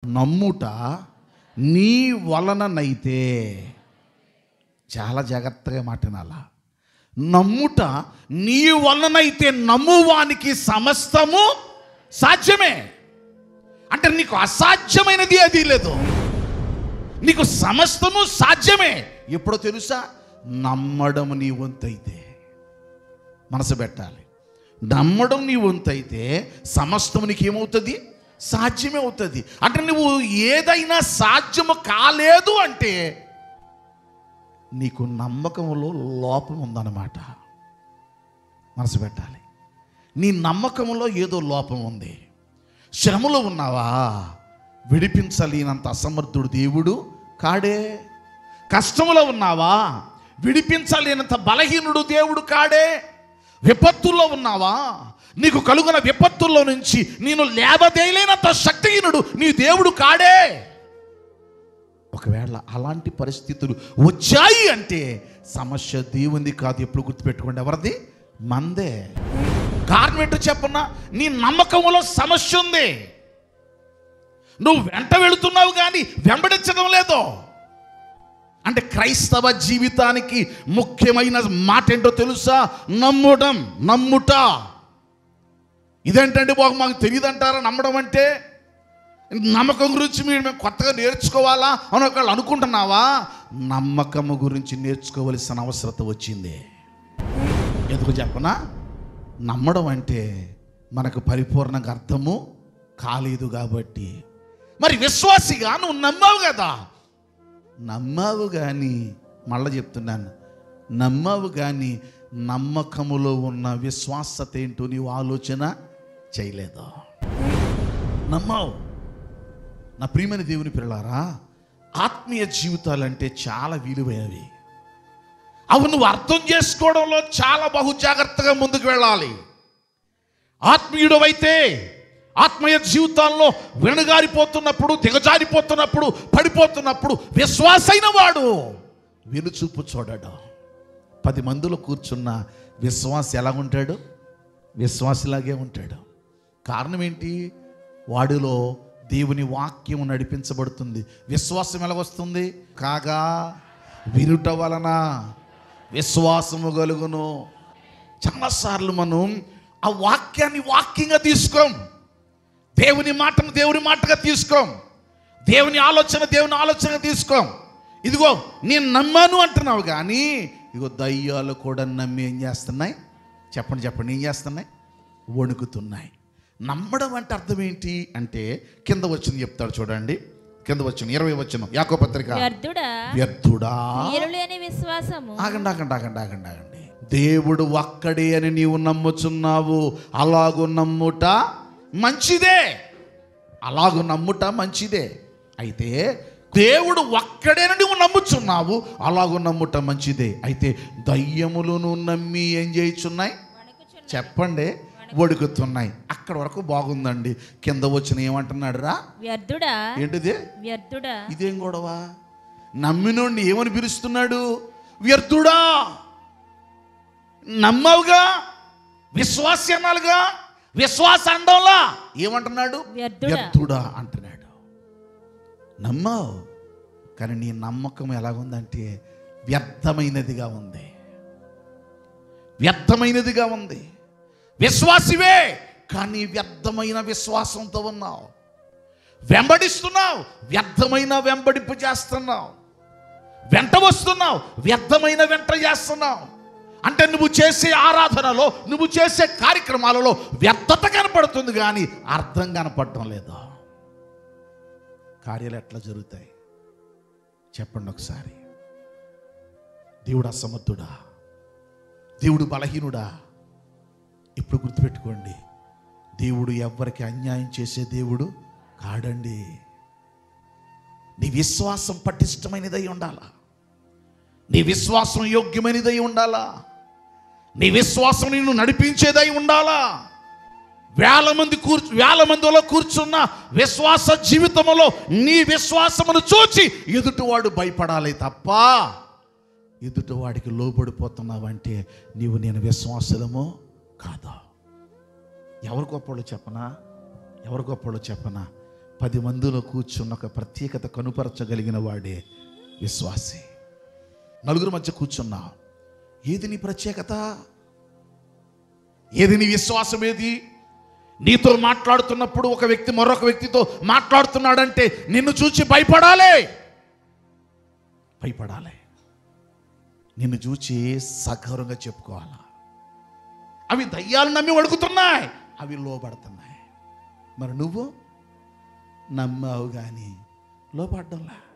నమ్ముట నీ వలననైతే చాలా జాగ్రత్తగా మాట్లాడాల నమ్ముట నీ వలనైతే నమ్మువానికి సమస్తము సాధ్యమే అంటే నీకు అసాధ్యమైనది అది లేదు నీకు సమస్తము సాధ్యమే ఎప్పుడో తెలుసా నమ్మడం నీ వంతైతే మనసు పెట్టాలి నమ్మడం నీ వంతైతే సమస్తం నీకు ఏమవుతుంది సాధ్యమే అవుతుంది అంటే నువ్వు ఏదైనా సాధ్యము కాలేదు అంటే నీకు నమ్మకంలో లోపం ఉందన్నమాట మనసు పెట్టాలి నీ నమ్మకంలో ఏదో లోపం ఉంది శ్రమలో ఉన్నావా విడిపించలేనంత అసమర్థుడు దేవుడు కాడే కష్టములో ఉన్నావా విడిపించలేనంత బలహీనుడు దేవుడు కాడే విపత్తుల్లో ఉన్నావా నీకు కలుగున విపత్తుల్లో నుంచి నేను లేవదేయలేనంత శక్తిహీనుడు నీ దేవుడు కాడే ఒకవేళ అలాంటి పరిస్థితులు వచ్చాయి అంటే సమస్య దేవుంది కాదు ఎప్పుడు గుర్తుపెట్టుకోండి ఎవరిది మందే కారణం ఏంటో చెప్పన్నా నీ నమ్మకంలో సమస్య ఉంది నువ్వు వెంట వెళుతున్నావు కానీ వెంబడించడం లేదు అంటే క్రైస్తవ జీవితానికి ముఖ్యమైన మాట ఏంటో తెలుసా నమ్మడం నమ్ముట ఇదేంటండి బాబు మాకు తెలియదంటారా నమ్మడం అంటే నమ్మకం గురించి మీరు మేము కొత్తగా నేర్చుకోవాలా అని ఒకళ్ళు అనుకుంటున్నావా నమ్మకము గురించి నేర్చుకోవలసిన అవసరత వచ్చింది ఎందుకు చెప్పనా నమ్మడం అంటే మనకు పరిపూర్ణంగా అర్థము కాలేదు కాబట్టి మరి విశ్వాసిగా నువ్వు నమ్మావు కదా నమ్మావు కానీ మళ్ళీ చెప్తున్నాను నమ్మావు కానీ నమ్మకములో ఉన్న విశ్వాసత ఏంటో నీవు ఆలోచన చేయలేదు నమ్మావు నా ప్రియమైన దేవుని పిల్లలారా ఆత్మీయ జీవితాలంటే చాలా విలువైనవి అవి నువ్వు అర్థం చేసుకోవడంలో చాలా బహు జాగ్రత్తగా ముందుకు వెళ్ళాలి ఆత్మీయుడవైతే ఆత్మీయ జీవితాల్లో వెనుగారిపోతున్నప్పుడు దిగజారిపోతున్నప్పుడు పడిపోతున్నప్పుడు విశ్వాసైన వాడు వెనుచూపు చూడడు పది మందిలో కూర్చున్న విశ్వాస ఎలా ఉంటాడు విశ్వాసలాగే ఉంటాడు కారణం ఏంటి వాడిలో దేవుని వాక్యం నడిపించబడుతుంది విశ్వాసం ఎలాగొస్తుంది కాగా వినుట వలన విశ్వాసము కలుగును చాలాసార్లు మనం ఆ వాక్యాన్ని వాక్యంగా తీసుకోం దేవుని మాటను దేవుని మాటగా తీసుకోం దేవుని ఆలోచన దేవుని ఆలోచనగా తీసుకోం ఇదిగో నేను నమ్మాను అంటున్నావు కానీ ఇగో దయ్యాలు కూడా నమ్మి ఏం చేస్తున్నాయి చెప్పండి చెప్పండి ఏం చేస్తున్నాయి వణుకుతున్నాయి నమ్మడం అంటే అర్థం ఏంటి అంటే కింద వచ్చింది చెప్తాడు చూడండి కింద వచ్చిన ఇరవై వచ్చిన యాకో పత్రిక వ్యర్థుడా వ్యర్థుడా నీరు లేని విశ్వాసము ఆగండి ఆగండి ఆగండి ఆగండి ఆగండి దేవుడు ఒక్కడే అని నీవు నమ్ముచున్నావు అలాగు నమ్ముట మంచిదే అలాగు నమ్ముట మంచిదే అయితే దేవుడు ఒక్కడేనని నువ్వు నమ్ముచున్నావు అలాగు నమ్ముట మంచిదే అయితే దయ్యములను నమ్మి ఏం చేయుచున్నాయి చెప్పండి వడుకుతున్నాయి అక్కడ వరకు బాగుందండి కింద వచ్చిన ఏమంటున్నాడు రా వ్యర్థుడా ఏంటిది వ్యర్థుడా ఇదేం గొడవ నమ్మినోడిని ఏమని పిలుస్తున్నాడు వ్యర్థుడా నమ్మవుగా విశ్వాసనాలుగా విశ్వాస అండంలా ఏమంటున్నాడు వ్యర్థుడా. వ్యర్థుడా అంటున్నాడు నమ్మావు కానీ నీ నమ్మకం ఎలాగుందంటే వ్యర్థమైనదిగా ఉంది వ్యర్థమైనదిగా ఉంది విశ్వాసివే కానీ వ్యర్థమైన విశ్వాసంతో ఉన్నావు వెంబడిస్తున్నావు వ్యర్థమైన వెంబడింపు చేస్తున్నావు వెంట వస్తున్నావు వ్యర్థమైన వెంట చేస్తున్నావు అంటే నువ్వు చేసే ఆరాధనలో నువ్వు చేసే కార్యక్రమాలలో వ్యర్థత కనపడుతుంది కానీ అర్థం కనపడటం లేదు కార్యాలు ఎట్లా జరుగుతాయి చెప్పండి ఒకసారి దేవుడు అసమర్థుడా దేవుడు బలహీనుడా ఇప్పుడు గుర్తుపెట్టుకోండి దేవుడు ఎవ్వరికి అన్యాయం చేసే దేవుడు కాడండి నీ విశ్వాసం పటిష్టమైనదై ఉండాలా నీ విశ్వాసం యోగ్యమైనదై ఉండాలా నీ విశ్వాసం నిన్ను నడిపించేదై ఉండాలా వేల మంది కూర్చు వేల మందిలో కూర్చున్న విశ్వాస జీవితంలో నీ విశ్వాసమును చూచి ఎదుటివాడు భయపడాలి తప్ప ఎదుటివాడికి లోబడిపోతున్నావంటే నీవు నేను విశ్వాసలము కాదా ఎవరు గొప్పవాళ్ళు చెప్పనా ఎవరు గొప్పవాళ్ళు చెప్పనా పది మందిలో కూర్చున్న ఒక ప్రత్యేకత కనుపరచగలిగిన వాడే విశ్వాసి నలుగురు మధ్య కూర్చున్నా ఏది నీ ప్రత్యేకత ఏది నీ విశ్వాసం ఏది నీతో మాట్లాడుతున్నప్పుడు ఒక వ్యక్తి మరొక వ్యక్తితో మాట్లాడుతున్నాడంటే నిన్ను చూచి భయపడాలి భయపడాలి నిన్ను చూచి సగౌరవంగా చెప్పుకోవాలా అవి దయ్యాలు నమ్మి వణుకుతున్నాయి అవి లోపడుతున్నాయి మరి నువ్వు నమ్మావు కానీ లోపడ్డంలా